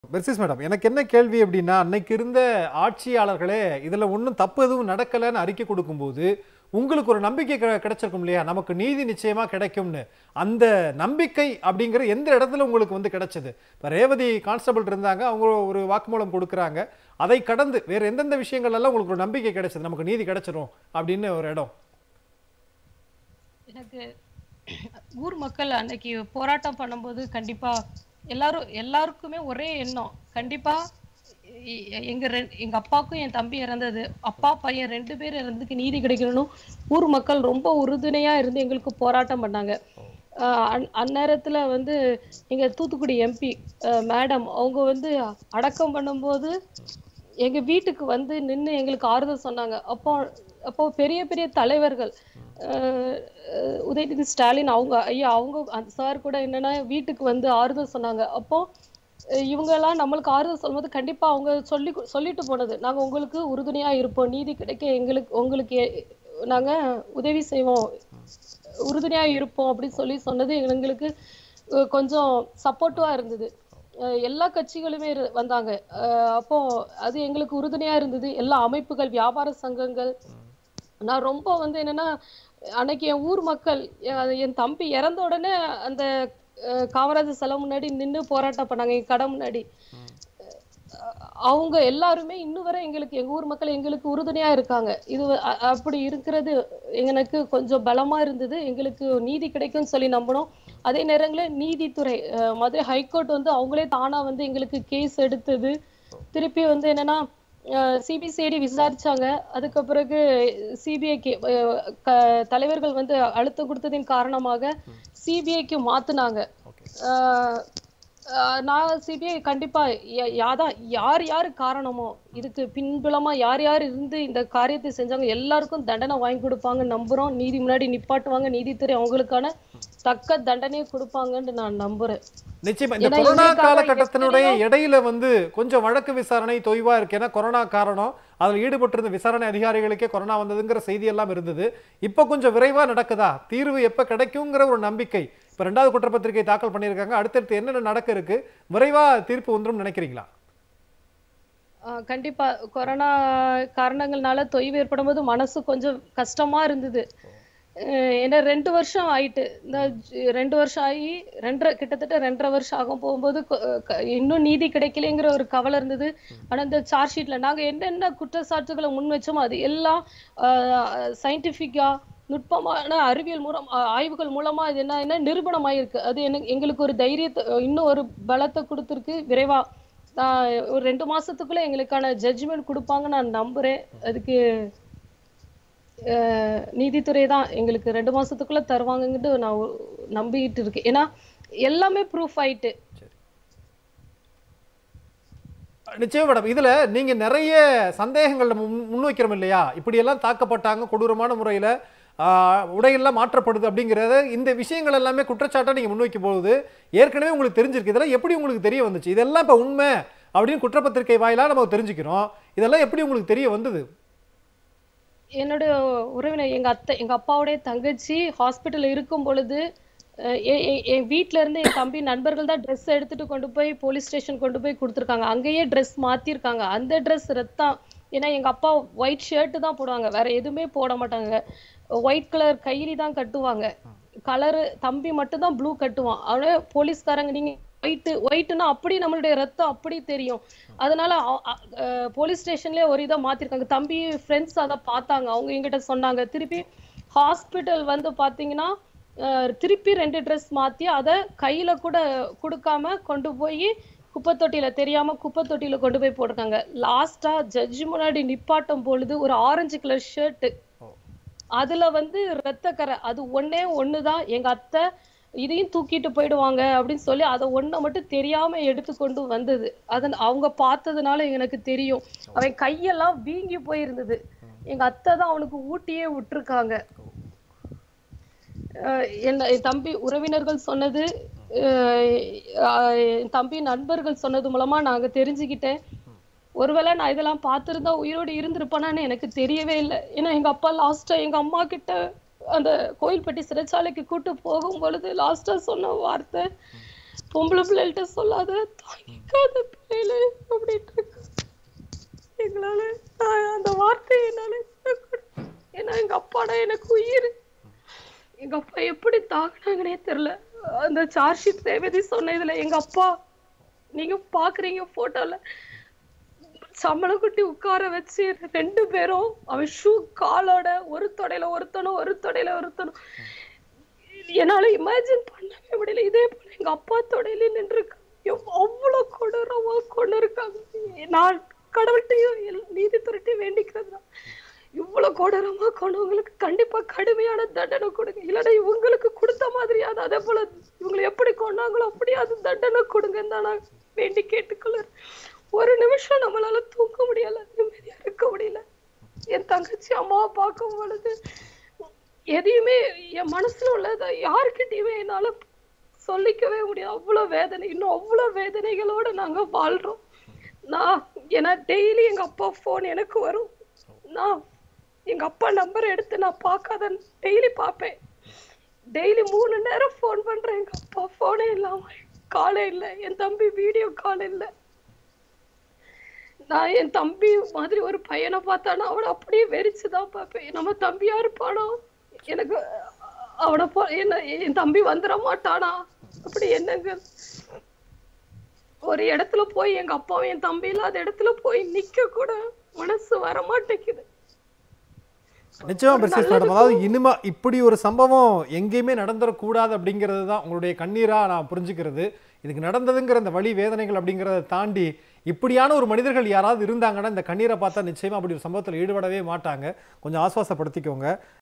Persis madam எனக்கு என்ன கேள்வி அப்படின்னா அன்னைக்கு இருந்த ஆட்சியாளர்களே இதுல ஒன்றும் தப்பு எதுவும் நடக்கலைன்னு அறிக்கை கொடுக்கும்போது உங்களுக்கு ஒரு நம்பிக்கை கிடை- கிடைச்சிருக்கும் இல்லையா நமக்கு நீதி நிச்சயமா கிடைக்கும்னு அந்த நம்பிக்கை அப்படிங்கிற எந்த இடத்துல உங்களுக்கு வந்து கிடைச்சது இப்போ ரேவதி கான்ஸ்டபிள் இருந்தாங்க அவங்க ஒரு வாக்குமூலம் கொடுக்குறாங்க அதை கடந்து வேற எந்தெந்த விஷயங்கள் எல்லாம் உங்களுக்கு ஒரு நம்பிக்கை கிடைச்சது நமக்கு நீதி கிடைச்சிரும் அப்படின்னு ஒரு இடம் எனக்கு ஊர் மக்கள் அன்னைக்கு போராட்டம் பண்ணும்போது கண்டிப்பா எல்லாரும் எல்லாருக்குமே ஒரே எண்ணம் கண்டிப்பா எ- எ- எங்க ரெண்- எங்க அப்பாவுக்கும் என் தம்பி இறந்தது அப்பா பையன் ரெண்டு பேர் இறந்ததுக்கு நீதி கிடைக்கணும் ஊர் மக்கள் ரொம்ப உறுதுணையா இருந்து எங்களுக்கு போராட்டம் பண்ணாங்க ஆஹ் அந்- அந்நேரத்துல வந்து எங்க தூத்துக்குடி எம்பி மேடம் அவங்க வந்து அடக்கம் பண்ணும்போது எங்க வீட்டுக்கு வந்து நின்னு எங்களுக்கு ஆறுதல் சொன்னாங்க அப்போ அப்போ பெரிய பெரிய தலைவர்கள் அஹ் அஹ் உதயநிதி ஸ்டாலின் அவங்க ஐயா அவங்க அந்த சார் கூட என்னன்னா வீட்டுக்கு வந்து ஆறுதல் சொன்னாங்க அப்போ அஹ் இவங்க எல்லாம் நம்மளுக்கு ஆறுதல் சொல்லும்போது கண்டிப்பா அவங்க சொல்லி சொல்லிட்டு போனது நாங்க உங்களுக்கு உறுதுணையா இருப்போம் நீதி கிடைக்க எங்களுக்கு உங்களுக்கு எ- நாங்க உதவி செய்வோம் உறுதுணையா இருப்போம் அப்படின்னு சொல்லி சொன்னது எங்களுக்கு அஹ் கொஞ்சம் சப்போர்ட்டிவா இருந்தது அஹ் எல்லா கட்சிகளுமே இரு- வந்தாங்க அஹ் அப்போ அது எங்களுக்கு உறுதுணையா இருந்தது எல்லா அமைப்புகள் வியாபார சங்கங்கள் நான் ரொம்ப வந்து என்னன்னா அன்னைக்கு என் ஊர் மக்கள் எ- என் தம்பி இறந்த உடனே அந்த அஹ், காமராஜர் சிலை முன்னாடி நின்னு போராட்டம் பண்ணாங்க என் கடை முன்னாடி அஹ், அவங்க எல்லாருமே இன்னும் வரை எங்களுக்கு எங்க ஊர் மக்கள் எங்களுக்கு உறுதுணையா இருக்காங்க இது அ- அப்படி இருக்கிறது எனக்கு கொஞ்சம் பலமா இருந்தது எங்களுக்கு நீதி கிடைக்கும்னு சொல்லி நம்பினோம் அதே நேரங்களில் நீதித்துறை அஹ், மதுரை ஹைகோர்ட் வந்து அவங்களே தானா வந்து எங்களுக்கு கேஸ் எடுத்தது திருப்பி வந்து என்னன்னா சிபிசிஐடி விசாரிச்சாங்க அதுக்கு பிறகு சிபிஐக்கு தலைவர்கள் வந்து அழுத்தம் கொடுத்ததின் காரணமாக சிபிஐக்கு மாத்துனாங்க ஓகே ஆஹ் ஆஹ் நான் சிபிஐ கண்டிப்பா ய- யாதா யார் யார் காரணமோ இதுக்கு பின்புலமா யார் யார் இருந்து இந்த காரியத்தை செஞ்சாங்க எல்லாருக்கும் தண்டனை வாங்கி கொடுப்பாங்க நம்புறோம் நீதி முன்னாடி நிப்பாட்டுவாங்க நீதித்துறை அவங்களுக்கான தக்க தண்டனையை கொடுப்பாங்கன்னு நான் நம்புறேன் நிச்சயமா இந்த ஏன்னா கொரோனா இவங்களுக்காக காலகட்டத்தினுடைய எத்தனையோ- இடையில வந்து கொஞ்சம் வழக்கு விசாரணை தொய்வா இருக்கு ஏன்னா கொரோனா காரணம் அதில் ஈடுபட்டிருந்த விசாரணை அதிகாரிகளுக்கே கொரோனா வந்ததுங்கிற செய்தி எல்லாம் இருந்தது இப்போ கொஞ்சம் விரைவா நடக்குதா தீர்வு எப்ப கிடைக்குங்கிற ஒரு நம்பிக்கை இப்போ ரெண்டாவது குற்றப்பத்திரிகை தாக்கல் பண்ணியிருக்காங்க அடுத்தடுத்து என்னென்ன நடக்க இருக்கு விரைவா தீர்ப்பு வந்துரும் நினைக்கிறீங்களா ஆஹ் கண்டிப்பா கொரோனா காரணங்கள்னால தொய்வு ஏற்படும் போது மனசு கொஞ்சம் கஷ்டமா இருந்தது அஹ் ஏன்னா ரெண்டு வருஷம் ஆயிட்டு இந்த ஜ- ரெண்டு வருஷம் ஆகி ரெண்டரை கிட்டத்தட்ட ரெண்டரை வருஷம் ஆகும் போகும்போது கொ- க- இன்னும் நீதி கிடைக்கலைங்கிற ஒரு கவலை இருந்தது ஆனா இந்த சார்ஜ் ஷீட்ல நாங்க என்னென்ன குற்றச்சாட்டுகளை முன் வச்சோமோ அது எல்லாம் சயின்டிபிக்கா நுட்பமான அறிவியல் மூலம் ஆ- ஆய்வுகள் மூலமா இது என்ன என்ன நிரூபணமாயிருக்கு அது எனக்கு எங்களுக்கு ஒரு தைரியத்தை இன்னும் ஒரு பலத்தை கொடுத்துருக்கு விரைவா நான் ஒரு ரெண்டு மாசத்துக்குள்ள எங்களுக்கான ஜட்ஜ்மெண்ட் கொடுப்பாங்க நான் நம்புறேன் அதுக்கு அஹ், நீதித்துறை தான் எங்களுக்கு ரெண்டு மாசத்துக்குள்ள தருவாங்கன்னு நான் ஒ- நம்பிட்டு இருக்கேன் ஏன்னா எல்லாமே ப்ரூஃப் ஆயிட்டு நிச்சயம் மேடம் இதுல நீங்க நிறைய சந்தேகங்கள் நம்ம முன் முன்வைக்கிறோம் இல்லையா இப்படியெல்லாம் தாக்கப்பட்டாங்க கொடூரமான முறையில ஆஹ், உடையெல்லாம் மாற்றப்படுது அப்படிங்கிறத இந்த விஷயங்கள் எல்லாமே குற்றச்சாட்டை நீங்க முன்வைக்கும் போது ஏற்கனவே உங்களுக்கு தெரிஞ்சிருக்கு இதெல்லாம் எப்படி உங்களுக்கு தெரிய வந்துச்சு இதெல்லாம் இப்ப உண்மை அப்படின்னு குற்றப்பத்திரிகை வாயிலா நம்ம தெரிஞ்சுக்கிறோம் இதெல்லாம் எப்படி உங்களுக்கு தெரிய வந்தது என்னோட உறவினர் எங்க அத்தை எங்க அப்பாவுடைய தங்கச்சி ஹாஸ்பிட்டல்ல இருக்கும் பொழுது அஹ், எ- எ- என் வீட்ல இருந்து என் தம்பி நண்பர்கள் தான் ட்ரெஸ் எடுத்துட்டு கொண்டு போய் போலீஸ் ஸ்டேஷன் கொண்டு போய் கொடுத்துருக்காங்க அங்கேயே ட்ரெஸ் மாத்திருக்காங்க அந்த ட்ரெஸ் ரத்தம் ஏன்னா எங்க அப்பா ஒயிட் ஷர்ட் தான் போடுவாங்க வேற எதுவுமே போட மாட்டாங்க ஒயிட் கலர் கைலி தான் கட்டுவாங்க கலரு தம்பி மட்டும் தான் ப்ளூ கட்டுவான் அவனே போலீஸ்காரங்க நீங்க ஒயிட் ஒயிட்னா அப்படி நம்மளுடைய ரத்தம் அப்படி தெரியும் அதனால போலீஸ் ஸ்டேஷன்லயே ஒரு இதை மாத்திருக்காங்க தம்பி ஃப்ரெண்ட்ஸ் அதை பார்த்தாங்க அவங்க எங்கிட்ட சொன்னாங்க திருப்பி ஹாஸ்பிட்டல் வந்து பாத்தீங்கன்னா அஹ், திருப்பி ரெண்டு ட்ரெஸ் மாத்தி அதை கையில கூட கொடுக்காம கொண்டு போய் குப்பை தொட்டியில தெரியாம குப்பை தொட்டியில கொண்டு போய் போட்டிருக்காங்க லாஸ்டா ஜட்ஜ் முன்னாடி நிப்பாட்டும் பொழுது ஒரு ஆரஞ்சு கலர் ஷர்ட் அதுல வந்து ரத்தக்கரை அது ஒண்ணே ஒண்ணுதான் எங்க அத்தை இதையும் தூக்கிட்டு போயிடுவாங்க அப்படின்னு சொல்லி அதை ஒண்ணை மட்டும் தெரியாம எடுத்து கொண்டு வந்தது அதன் அவங்க பார்த்ததுனால எனக்கு தெரியும் அவன் கையெல்லாம் வீங்கி போயிருந்தது எங்க அத்தை தான் அவனுக்கு ஊட்டியே விட்டுருக்காங்க அஹ் என்ன என் தம்பி உறவினர்கள் சொன்னது அஹ் அஹ் என் தம்பி நண்பர்கள் சொன்னது மூலமா நாங்க தெரிஞ்சுக்கிட்டேன் ஒருவேளை நான் இதெல்லாம் பார்த்திருந்தா உயிரோடு இருந்திருப்பேனான்னு எனக்கு தெரியவே இல்லை ஏன்னா எங்க அப்பா லாஸ்டா எங்க அம்மா கிட்ட அந்த கோயில்பட்டி சிறைச்சாலைக்கு கூட்டு போகும் பொழுது லாஸ்டா சொன்ன வார்த்தை பொம்பளை பிள்ளைகிட்ட சொல்லாத தாங்கிக்காத பிள்ளைகளு அப்படின்ட்டு இருக்கு. எங்களால நான் அந்த வார்த்தையை என்னால சொல்லக்கூடாது. ஏன்னா எங்க அப்பாடா எனக்கு உயிர் எங்க அப்பா எப்படி தாக்குனாங்கன்னே தெரியல அந்த சார்ஜ் ஷீட் தேவதி சொன்னதுல எங்க அப்பா நீங்க பாக்குறீங்க போட்டோல சம்பளம் குட்டி உட்கார வச்சு ரெண்டு பேரும் அவன் ஷூ காலோட ஒரு தொடையில ஒருத்தனும் ஒரு தொடையில ஒருத்தனும் என்னால இமேஜின் பண்ணவே முடியல இதே போல எங்க அப்பா தொடையில நின்று அவ்வளவு கொடூரமா கொண்டு இருக்காங்க நான் கடவுள்கிட்டையும் எல்- நீதித்துறைட்டையும் வேண்டிக்கிறது தான் இவ்வளவு கொடூரமா கொண்டவங்களுக்கு கண்டிப்பா கடுமையான தண்டனை கொடுங்க இல்லைன்னா இவங்களுக்கு கொடுத்த மாதிரியாவது அதே போல இவங்களை எப்படி கொண்டாங்களோ அப்படியாவது தண்டனை கொடுங்கன்னு தான் நான் வேண்டி கேட்டுக்கொள்ளுறேன் ஒரு நிமிஷம் நம்மளால தூங்க முடியல நிம்மதியா இருக்க முடியல என் தங்கச்சி அம்மாவை பார்க்கும் பொழுது எதையுமே என் மனசுல உள்ளதை யாருக்கிட்டயுமே என்னால சொல்லிக்கவே முடியாது அவ்வளவு வேதனை இன்னும் அவ்வளவு வேதனைகளோட நாங்க வாழ்றோம் நான் ஏன்னா டெய்லி எங்க அப்பா ஃபோன் எனக்கு வரும் நான் எங்க அப்பா நம்பர் எடுத்து நான் பார்க்காத டெய்லி பார்ப்பேன் டெய்லி மூணு நேரம் ஃபோன் பண்றேன் எங்க அப்பா ஃபோனே இல்லாம காலே இல்லை என் தம்பி வீடியோ கால் இல்லை நான் என் தம்பி மாதிரி ஒரு பையனை பார்த்தானா அவனை அப்படியே வெறிச்சுதான் பார்ப்பேன் நம்ம தம்பியா இருப்பானோ எனக்கு அவனை போ என்ன என் தம்பி வந்துட மாட்டானா அப்படி என்னங்க ஒரு இடத்துல போய் எங்க அப்பாவும் என் தம்பி இல்லாத இடத்துல போய் நிக்க கூட மனசு வர மாட்டேங்குது நிச்சயமா பெர்சிஸ் மேடம் அதாவது இனிமே இப்படி ஒரு சம்பவம் எங்கேயுமே நடந்துடக்கூடாது அப்படிங்கிறது தான் உங்களுடைய கண்ணீரா நான் புரிஞ்சுக்கிறது இதுக்கு நடந்ததுங்கிற அந்த வழி வேதனைகள் அப்படிங்கிறத தாண்டி இப்படியான ஒரு மனிதர்கள் யாராவது இருந்தாங்கன்னா இந்த கண்ணீரை பார்த்தா நிச்சயமா அப்படி ஒரு சம்பவத்தில் ஈடுபடவே மாட்டாங்க கொஞ்சம் ஆஸ்வாசப்படுத்திக்கோங்க